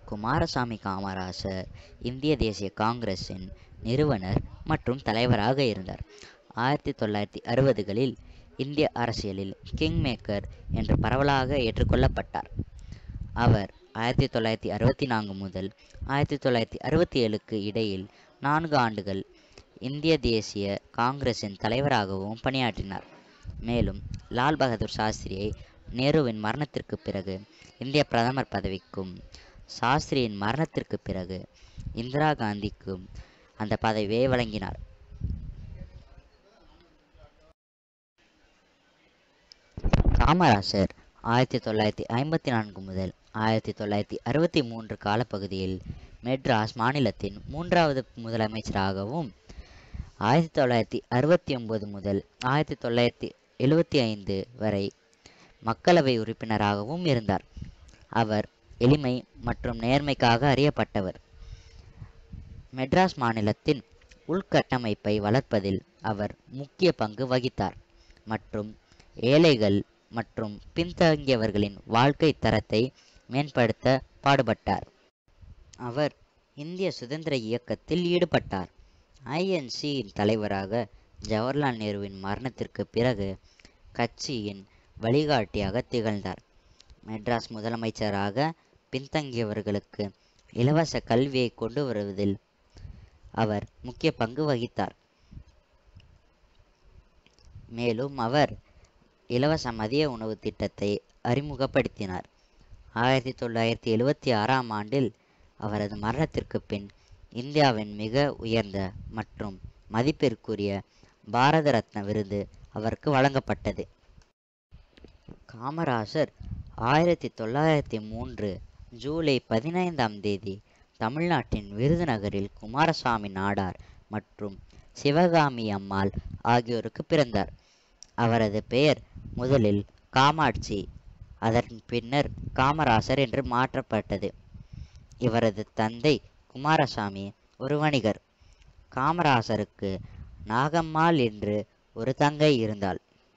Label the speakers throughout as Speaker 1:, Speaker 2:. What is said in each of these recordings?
Speaker 1: குமாரசாமி காமராசர் இந்திய தேசிய காங்கிரசின் நிறுவனர் மற்றும் தலைவராக இருந்தார் ஆயிரத்தி தொள்ளாயிரத்தி அறுபதுகளில் இந்திய அரசியலில் கிங் மேக்கர் என்று பரவலாக ஏற்றுக்கொள்ளப்பட்டார் அவர் ஆயிரத்தி தொள்ளாயிரத்தி அறுபத்தி நான்கு முதல் ஆயிரத்தி தொள்ளாயிரத்தி அறுபத்தி ஏழுக்கு இடையில் நான்கு ஆண்டுகள் இந்திய தேசிய காங்கிரசின் தலைவராகவும் பணியாற்றினார் மேலும் லால் பகதூர் சாஸ்திரியை நேருவின் மரணத்திற்கு பிறகு இந்திய பிரதமர் பதவிக்கும் சாஸ்திரியின் மரணத்திற்கு பிறகு இந்திரா காந்திக்கும் அந்த பதவியை வழங்கினார் காமராசர் ஆயிரத்தி தொள்ளாயிரத்தி ஐம்பத்தி நான்கு முதல் ஆயிரத்தி தொள்ளாயிரத்தி அறுபத்தி மூன்று காலப்பகுதியில் மெட்ராஸ் மாநிலத்தின் மூன்றாவது முதலமைச்சராகவும் ஆயிரத்தி தொள்ளாயிரத்தி அறுபத்தி ஒன்பது முதல் ஆயிரத்தி தொள்ளாயிரத்தி எழுபத்தி ஐந்து வரை மக்களவை உறுப்பினராகவும் இருந்தார் அவர் எளிமை மற்றும் நேர்மைக்காக அறியப்பட்டவர் மெட்ராஸ் மாநிலத்தின் உள்கட்டமைப்பை வளர்ப்பதில் அவர் முக்கிய பங்கு வகித்தார் மற்றும் ஏழைகள் மற்றும் பின்தங்கியவர்களின் வாழ்க்கை தரத்தை மேம்படுத்த பாடுபட்டார் அவர் இந்திய சுதந்திர இயக்கத்தில் ஈடுபட்டார் ஐஎன்சியின் தலைவராக ஜவஹர்லால் நேருவின் மரணத்திற்கு பிறகு கட்சியின் வழிகாட்டியாக திகழ்ந்தார் மெட்ராஸ் முதலமைச்சராக பின்தங்கியவர்களுக்கு இலவச கல்வியை கொண்டு வருவதில் அவர் முக்கிய பங்கு வகித்தார் மேலும் அவர் இலவச மதிய உணவு திட்டத்தை அறிமுகப்படுத்தினார் ஆயிரத்தி தொள்ளாயிரத்தி எழுவத்தி ஆறாம் ஆண்டில் அவரது மரணத்திற்கு பின் இந்தியாவின் மிக உயர்ந்த மற்றும் மதிப்பிற்குரிய பாரத ரத்ன விருது அவருக்கு வழங்கப்பட்டது காமராசர் ஆயிரத்தி தொள்ளாயிரத்தி மூன்று ஜூலை பதினைந்தாம் தேதி தமிழ்நாட்டின் விருதுநகரில் குமாரசாமி நாடார் மற்றும் சிவகாமி அம்மாள் ஆகியோருக்கு பிறந்தார் அவரது பெயர் முதலில் காமாட்சி அதன் பின்னர் காமராசர் என்று மாற்றப்பட்டது இவரது தந்தை குமாரசாமி ஒரு வணிகர் காமராசருக்கு நாகம்மாள் என்று ஒரு தங்கை இருந்தாள்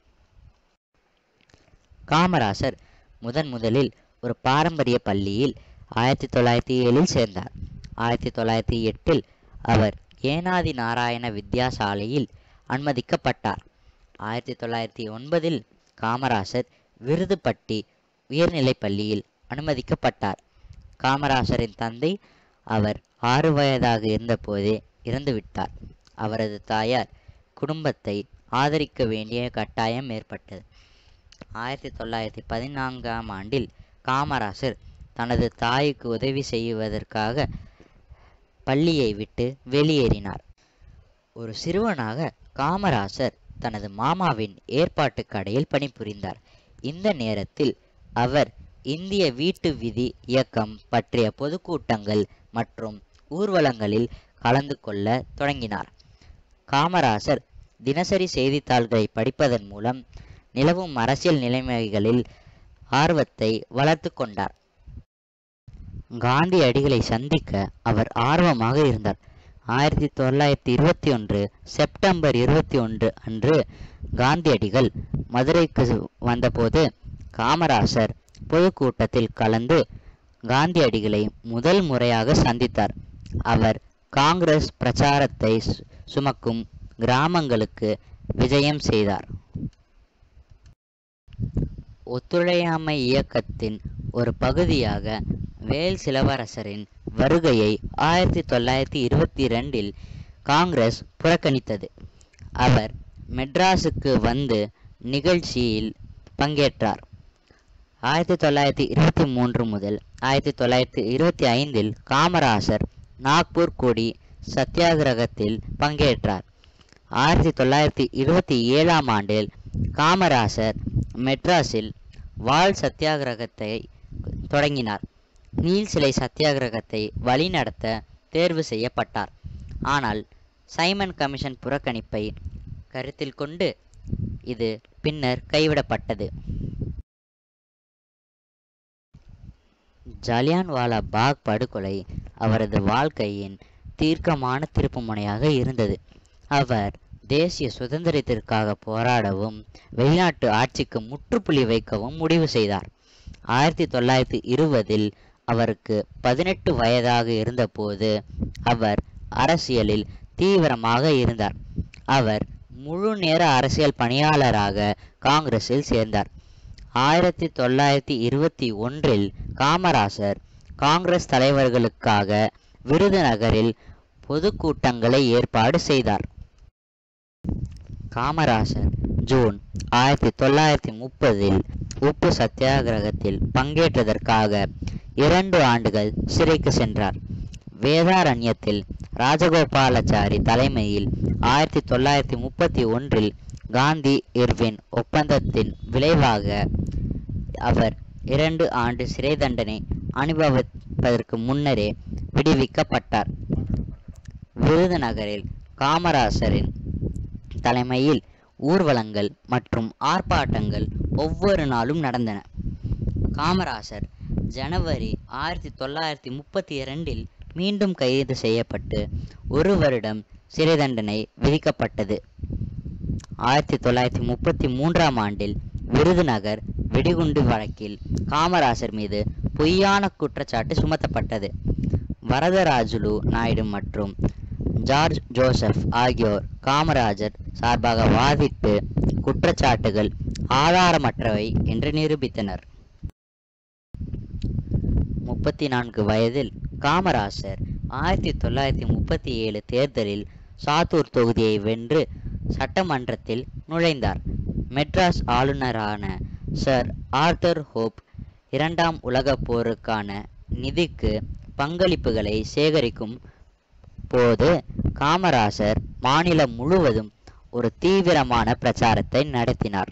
Speaker 1: காமராசர் முதன் முதலில் ஒரு பாரம்பரிய பள்ளியில் ஆயிரத்தி தொள்ளாயிரத்தி ஏழில் சேர்ந்தார் ஆயிரத்தி தொள்ளாயிரத்தி எட்டில் அவர் ஏனாதி நாராயண வித்யாசாலையில் அனுமதிக்கப்பட்டார் ஆயிரத்தி தொள்ளாயிரத்தி ஒன்பதில் காமராசர் விருதுப்பட்டி உயர்நிலைப் பள்ளியில் அனுமதிக்கப்பட்டார் காமராசரின் தந்தை அவர் ஆறு வயதாக இருந்தபோதே இறந்துவிட்டார் அவரது தாயார் குடும்பத்தை ஆதரிக்க வேண்டிய கட்டாயம் ஏற்பட்டது ஆயிரத்தி தொள்ளாயிரத்தி பதினான்காம் ஆண்டில் காமராசர் தனது தாய்க்கு உதவி செய்வதற்காக பள்ளியை விட்டு வெளியேறினார் ஒரு சிறுவனாக காமராசர் தனது மாமாவின் ஏற்பாட்டு கடையில் பணிபுரிந்தார் இந்த நேரத்தில் அவர் இந்திய வீட்டு விதி இயக்கம் பற்றிய பொதுக்கூட்டங்கள் மற்றும் ஊர்வலங்களில் கலந்து கொள்ள தொடங்கினார் காமராசர் தினசரி செய்தித்தாள்களை படிப்பதன் மூலம் நிலவும் அரசியல் நிலைமைகளில் ஆர்வத்தை வளர்த்து கொண்டார் காந்தியடிகளை சந்திக்க அவர் ஆர்வமாக இருந்தார் ஆயிரத்தி தொள்ளாயிரத்தி இருபத்தி ஒன்று செப்டம்பர் இருபத்தி ஒன்று அன்று காந்தியடிகள் மதுரைக்கு வந்தபோது காமராசர் பொதுக்கூட்டத்தில் கலந்து காந்தியடிகளை முதல் முறையாக சந்தித்தார் அவர் காங்கிரஸ் பிரச்சாரத்தை சு- சுமக்கும் கிராமங்களுக்கு விஜயம் செய்தார் ஒத்துழையாமை இயக்கத்தின் ஒரு பகுதியாக வேல் சிலவரசரின் வருகையை ஆயிரத்தி தொள்ளாயிரத்தி இருபத்தி ரெண்டில் காங்கிரஸ் புறக்கணித்தது அவர் மெட்ராஸுக்கு வந்து நிகழ்ச்சியில் பங்கேற்றார் ஆயிரத்தி தொள்ளாயிரத்தி இருபத்தி மூன்று முதல் ஆயிரத்தி தொள்ளாயிரத்தி இருபத்தி ஐந்தில் காமராசர் நாக்பூர் கொடி சத்தியாகிரகத்தில் பங்கேற்றார் ஆயிரத்தி தொள்ளாயிரத்தி இருபத்தி ஏழாம் ஆண்டில் காமராசர் மெட்ராஸில் வாள் சத்தியாகிரகத்தை தொடங்கினார் நீல் சிலை சத்தியாகிரகத்தை வழிநடத்த தேர்வு செய்யப்பட்டார் ஆனால் சைமன் கமிஷன் புறக்கணிப்பை கருத்தில் கொண்டு இது பின்னர் கைவிடப்பட்டது ஜலியான்வாலா பாக் படுகொலை அவரது வாழ்க்கையின் தீர்க்கமான திருப்புமுனையாக இருந்தது அவர் தேசிய சுதந்திரத்திற்காக போராடவும் வெளிநாட்டு ஆட்சிக்கு முற்றுப்புள்ளி வைக்கவும் முடிவு செய்தார் ஆயிரத்தி தொள்ளாயிரத்தி இருபதில் அவருக்கு பதினெட்டு வயதாக இருந்தபோது அவர் அரசியலில் தீவிரமாக இருந்தார் அவர் முழு நேர அரசியல் பணியாளராக காங்கிரஸில் சேர்ந்தார் ஆயிரத்தி தொள்ளாயிரத்தி இருபத்தி ஒன்றில் காமராசர் காங்கிரஸ் தலைவர்களுக்காக விருதுநகரில் பொதுக்கூட்டங்களை ஏற்பாடு செய்தார் காமராசர் ஜூன் ஆயிரத்தி தொள்ளாயிரத்தி முப்பதில் உப்பு சத்தியாகிரகத்தில் பங்கேற்றதற்காக இரண்டு ஆண்டுகள் சிறைக்கு சென்றார் வேதாரண்யத்தில் ராஜகோபாலாச்சாரி தலைமையில் ஆயிரத்தி தொள்ளாயிரத்தி முப்பத்தி ஒன்றில் காந்தி இர்வின் ஒப்பந்தத்தின் விளைவாக அவர் இரண்டு ஆண்டு சிறை தண்டனை அனுபவிப்பதற்கு முன்னரே விடுவிக்கப்பட்டார் விருதுநகரில் காமராசரின் தலைமையில் ஊர்வலங்கள் மற்றும் ஆர்ப்பாட்டங்கள் ஒவ்வொரு நாளும் நடந்தன காமராசர் ஜனவரி ஆயிரத்தி தொள்ளாயிரத்தி முப்பத்தி இரண்டில் மீண்டும் கைது செய்யப்பட்டு ஒரு வருடம் சிறை தண்டனை விதிக்கப்பட்டது ஆயிரத்தி தொள்ளாயிரத்தி முப்பத்தி மூன்றாம் ஆண்டில் விருதுநகர் வெடிகுண்டு வழக்கில் காமராசர் மீது பொய்யான குற்றச்சாட்டு சுமத்தப்பட்டது வரதராஜுலு நாயுடு மற்றும் ஜார்ஜ் ஜோசப் ஆகியோர் காமராஜர் சார்பாக வாதிட்டு குற்றச்சாட்டுகள் ஆதாரமற்றவை என்று நிரூபித்தனர் முப்பத்தி நான்கு வயதில் காமராசர் ஆயிரத்தி தொள்ளாயிரத்தி முப்பத்தி ஏழு தேர்தலில் சாத்தூர் தொகுதியை வென்று சட்டமன்றத்தில் நுழைந்தார் மெட்ராஸ் ஆளுநரான சர் ஆர்தர் ஹோப் இரண்டாம் உலகப் போருக்கான நிதிக்கு பங்களிப்புகளை சேகரிக்கும் போது காமராசர் மாநிலம் முழுவதும் ஒரு தீவிரமான பிரச்சாரத்தை நடத்தினார்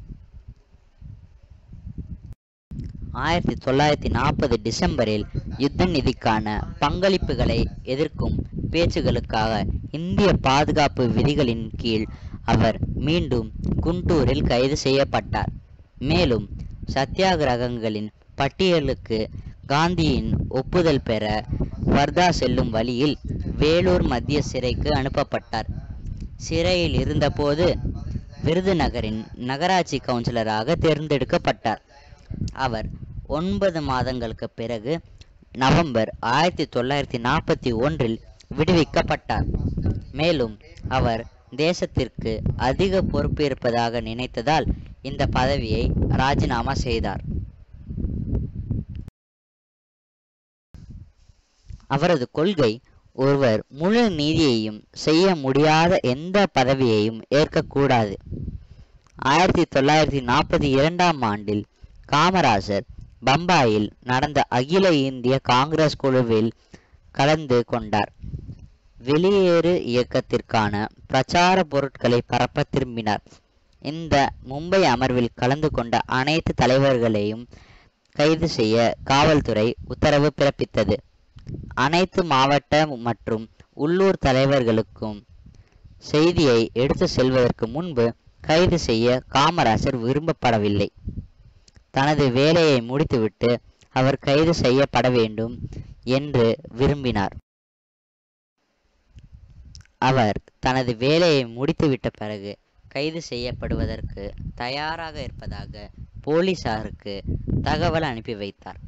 Speaker 1: ஆயிரத்தி தொள்ளாயிரத்தி நாற்பது டிசம்பரில் யுத்த நிதிக்கான பங்களிப்புகளை எதிர்க்கும் பேச்சுகளுக்காக இந்திய பாதுகாப்பு விதிகளின் கீழ் அவர் மீண்டும் குண்டூரில் கைது செய்யப்பட்டார் மேலும் சத்தியாகிரகங்களின் பட்டியலுக்கு காந்தியின் ஒப்புதல் பெற வர்தா செல்லும் வழியில் வேலூர் மத்திய சிறைக்கு அனுப்பப்பட்டார் சிறையில் இருந்தபோது விருதுநகரின் நகராட்சி கவுன்சிலராக தேர்ந்தெடுக்கப்பட்டார் அவர் ஒன்பது மாதங்களுக்கு பிறகு நவம்பர் ஆயிரத்தி தொள்ளாயிரத்தி நாற்பத்தி ஒன்றில் விடுவிக்கப்பட்டார் மேலும் அவர் தேசத்திற்கு அதிக பொறுப்பு இருப்பதாக நினைத்ததால் இந்த பதவியை ராஜினாமா செய்தார் அவரது கொள்கை ஒருவர் முழு நீதியையும் செய்ய முடியாத எந்த பதவியையும் ஏற்கக்கூடாது ஆயிரத்தி தொள்ளாயிரத்தி நாற்பத்தி இரண்டாம் ஆண்டில் காமராஜர் பம்பாயில் நடந்த அகில இந்திய காங்கிரஸ் குழுவில் கலந்து கொண்டார் வெளியேறு இயக்கத்திற்கான பிரச்சார பொருட்களை பரப்ப திரும்பினார் இந்த மும்பை அமர்வில் கலந்து கொண்ட அனைத்து தலைவர்களையும் கைது செய்ய காவல்துறை உத்தரவு பிறப்பித்தது அனைத்து மாவட்ட மற்றும் உள்ளூர் தலைவர்களுக்கும் செய்தியை எடுத்து செல்வதற்கு முன்பு கைது செய்ய காமராசர் விரும்பப்படவில்லை தனது வேலையை முடித்துவிட்டு அவர் கைது செய்யப்பட வேண்டும் என்று விரும்பினார் அவர் தனது வேலையை முடித்துவிட்ட பிறகு கைது செய்யப்படுவதற்கு தயாராக இருப்பதாக போலீசாருக்கு தகவல் அனுப்பி வைத்தார்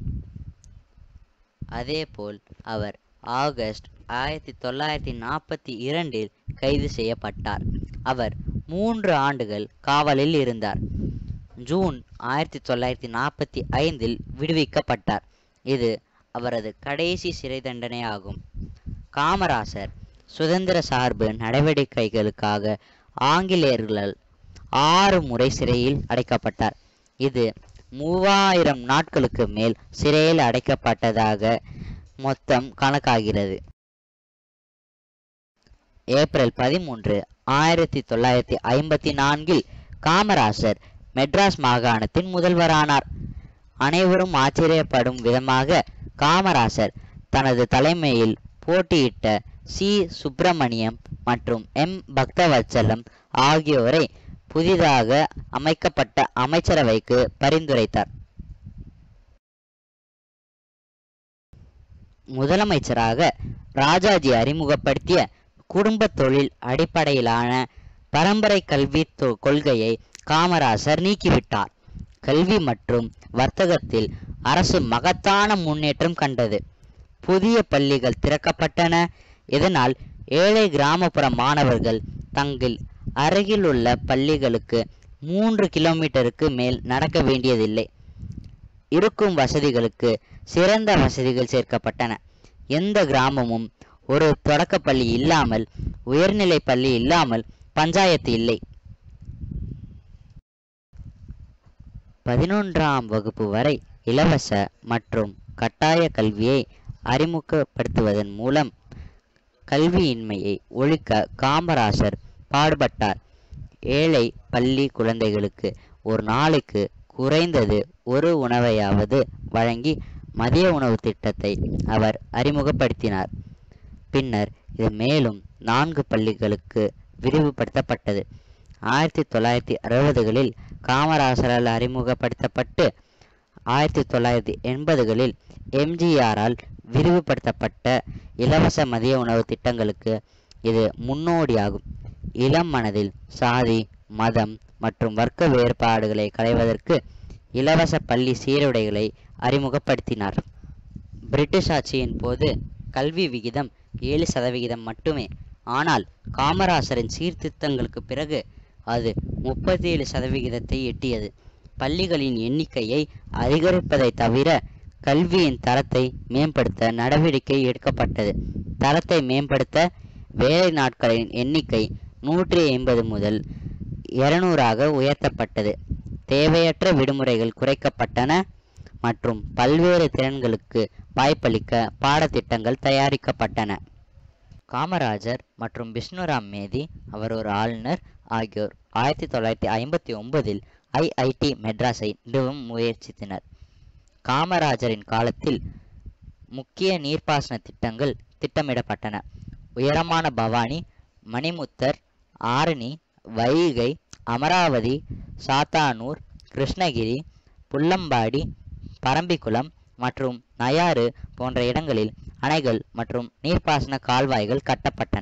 Speaker 1: அதேபோல் அவர் ஆகஸ்ட் ஆயிரத்தி தொள்ளாயிரத்தி நாற்பத்தி இரண்டில் கைது செய்யப்பட்டார் அவர் மூன்று ஆண்டுகள் காவலில் இருந்தார் ஜூன் ஆயிரத்தி தொள்ளாயிரத்தி நாற்பத்தி ஐந்தில் விடுவிக்கப்பட்டார் இது அவரது கடைசி சிறை தண்டனை ஆகும் காமராசர் சுதந்திர சார்பு நடவடிக்கைகளுக்காக ஆங்கிலேயர்களால் ஆறு முறை சிறையில் அடைக்கப்பட்டார் இது மூவாயிரம் நாட்களுக்கு மேல் சிறையில் அடைக்கப்பட்டதாக மொத்தம் கணக்காகிறது ஏப்ரல் பதிமூன்று ஆயிரத்தி தொள்ளாயிரத்தி ஐம்பத்தி நான்கில் காமராசர் மெட்ராஸ் மாகாணத்தின் முதல்வரானார் அனைவரும் ஆச்சரியப்படும் விதமாக காமராசர் தனது தலைமையில் போட்டியிட்ட சி சுப்பிரமணியம் மற்றும் எம் பக்தவத்சலம் ஆகியோரை புதிதாக அமைக்கப்பட்ட அமைச்சரவைக்கு பரிந்துரைத்தார் முதலமைச்சராக ராஜாஜி அறிமுகப்படுத்திய குடும்ப தொழில் அடிப்படையிலான பரம்பரை கல்வி தொ- கொள்கையை காமராசர் நீக்கிவிட்டார் கல்வி மற்றும் வர்த்தகத்தில் அரசு மகத்தான முன்னேற்றம் கண்டது புதிய பள்ளிகள் திறக்கப்பட்டன இதனால் ஏழை கிராமப்புற மாணவர்கள் தங்கள் அருகிலுள்ள பள்ளிகளுக்கு மூன்று கிலோமீட்டருக்கு மேல் நடக்க வேண்டியதில்லை இருக்கும் வசதிகளுக்கு சிறந்த வசதிகள் சேர்க்கப்பட்டன எந்த கிராமமும் ஒரு தொடக்கப் பள்ளி இல்லாமல் உயர்நிலை பள்ளி இல்லாமல் பஞ்சாயத்து இல்லை பதினொன்றாம் வகுப்பு வரை இலவச மற்றும் கட்டாய கல்வியை அறிமுகப்படுத்துவதன் மூலம் கல்வியின்மையை ஒழிக்க காமராசர் பாடுபட்டார் ஏழை பள்ளி குழந்தைகளுக்கு ஒரு நாளைக்கு குறைந்தது ஒரு உணவையாவது வழங்கி மதிய உணவு திட்டத்தை அவர் அறிமுகப்படுத்தினார் பின்னர் இது மேலும் நான்கு பள்ளிகளுக்கு விரிவுபடுத்தப்பட்டது ஆயிரத்தி தொள்ளாயிரத்தி அறுபதுகளில் காமராசரால் அறிமுகப்படுத்தப்பட்டு ஆயிரத்தி தொள்ளாயிரத்தி எண்பதுகளில் எம்ஜிஆரால் விரிவுபடுத்தப்பட்ட இலவச மதிய உணவு திட்டங்களுக்கு இது முன்னோடியாகும் இளம் மனதில் சாதி மதம் மற்றும் வர்க்க வேறுபாடுகளை களைவதற்கு இலவச பள்ளி சீருடைகளை அறிமுகப்படுத்தினார் பிரிட்டிஷ் ஆட்சியின் போது கல்வி விகிதம் ஏழு சதவிகிதம் மட்டுமே ஆனால் காமராசரின் சீர்திருத்தங்களுக்கு பிறகு அது முப்பத்தி ஏழு சதவிகிதத்தை எட்டியது பள்ளிகளின் எண்ணிக்கையை அதிகரிப்பதை தவிர கல்வியின் தரத்தை மேம்படுத்த நடவடிக்கை எடுக்கப்பட்டது தரத்தை மேம்படுத்த வேலை நாட்களின் எண்ணிக்கை நூற்றி ஐம்பது முதல் இருநூறாக உயர்த்தப்பட்டது தேவையற்ற விடுமுறைகள் குறைக்கப்பட்டன மற்றும் பல்வேறு திறன்களுக்கு வாய்ப்பளிக்க பாடத்திட்டங்கள் தயாரிக்கப்பட்டன காமராஜர் மற்றும் விஷ்ணுராம் மேதி அவர் ஒரு ஆளுநர் ஆகியோர் ஆயிரத்தி தொள்ளாயிரத்தி ஐம்பத்தி ஒன்பதில் ஐஐடி மெட்ராஸை நிறுவும் முயற்சித்தனர் காமராஜரின் காலத்தில் முக்கிய நீர்ப்பாசன திட்டங்கள் திட்டமிடப்பட்டன உயரமான பவானி மணிமுத்தர் ஆரணி வைகை அமராவதி சாத்தானூர் கிருஷ்ணகிரி புல்லம்பாடி பரம்பிக்குளம் மற்றும் நயாறு போன்ற இடங்களில் அணைகள் மற்றும் நீர்ப்பாசன கால்வாய்கள் கட்டப்பட்டன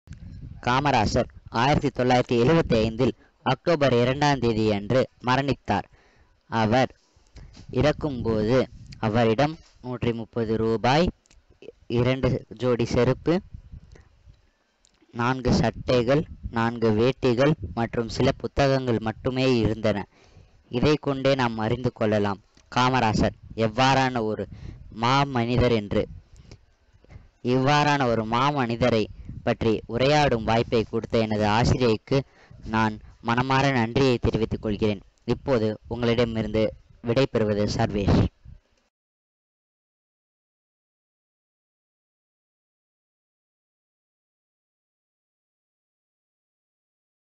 Speaker 1: காமராசர் ஆயிரத்தி தொள்ளாயிரத்தி எழுவத்தி ஐந்தில் அக்டோபர் இரண்டாம் தேதி அன்று மரணித்தார் அவர் இறக்கும்போது அவரிடம் நூற்றி முப்பது ரூபாய் இரண்டு ஜோடி செருப்பு நான்கு சட்டைகள் நான்கு வேட்டிகள் மற்றும் சில புத்தகங்கள் மட்டுமே இருந்தன இதை கொண்டே நாம் அறிந்து கொள்ளலாம் காமராசர் எவ்வாறான ஒரு மா மனிதர் என்று இவ்வாறான ஒரு மாமனிதரை பற்றி உரையாடும் வாய்ப்பை கொடுத்த எனது ஆசிரியைக்கு நான் மனமாற நன்றியை தெரிவித்துக் கொள்கிறேன் இப்போது உங்களிடமிருந்து விடை பெறுவது சர்வேஷ்